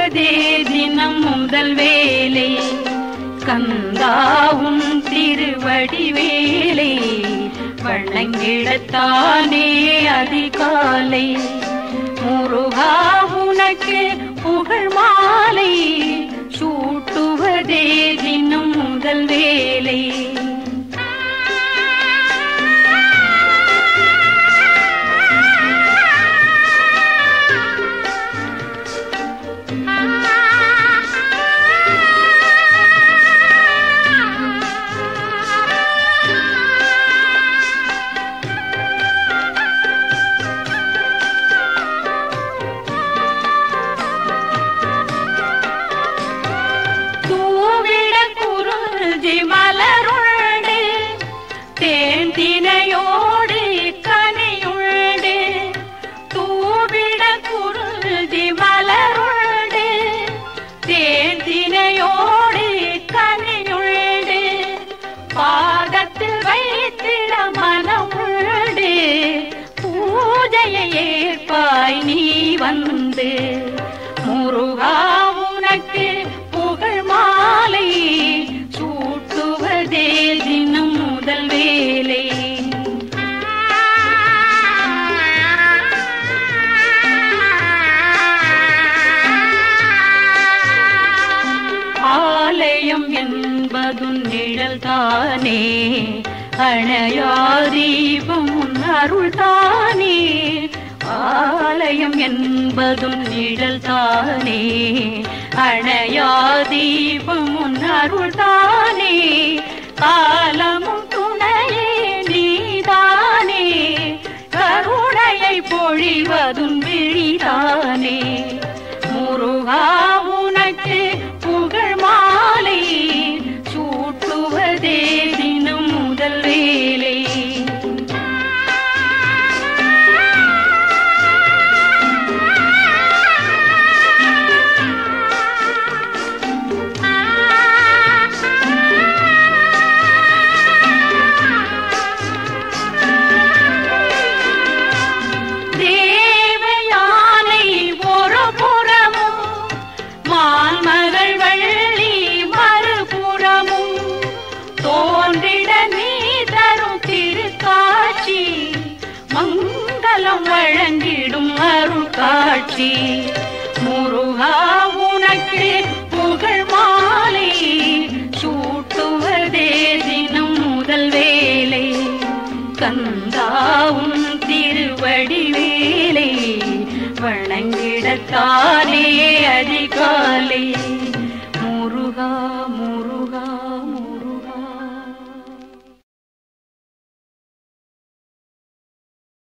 சூட்டுவதே தினம் முதல் வேலை கந்தாவும் திருவடி வேலை வணங்கிடத்தானே அதிகாலை முருகா உனக்கு புகழ் மாலை சூட்டுவதே தினம் முதல் வேலை தூவிட குருஜி மலருண்டு தேன் தினையோடு கனியுண்டு தூவிட குருஜி மலருண்டு தேன் தினையோடு கனியுண்டு பாதத்தில் வைத்திட மனமுண்டு பூஜையை ஏற்பாய் நீ வந்து முருகா உனக்கு புகழ் மாலை சூட்டுவதே தினம் முதல் வேலை ஆலயம் என்பது நிழல் தானே அணையா தீபம் உன் அருள் தானே ஆலயம் என்பதும் நிழல் தானே அணையா தீபம் உன் அருள் தானே காலமும் துணையே நீதானே கருணையை பொழிவதும் விழிதானே முருகா உனக்கு புகழ் மாலை சூட்டுவதே தினம் முதல் வேலை தேவயானை ஒரு புறமும் மான்மகள் வள்ளி மறுபுறமும் தோன்றிட நீ தரும் திருக்காட்சி மங்களம் வழங்கிடும் அருள் காட்சி முருகா உனக்கு புகழ் மாலை சூட்டுவதே தினம் முதல் வேலை கந்தாவும் திருவடி வேலை வணங்கிடத்தானே அதிகாலை முருகா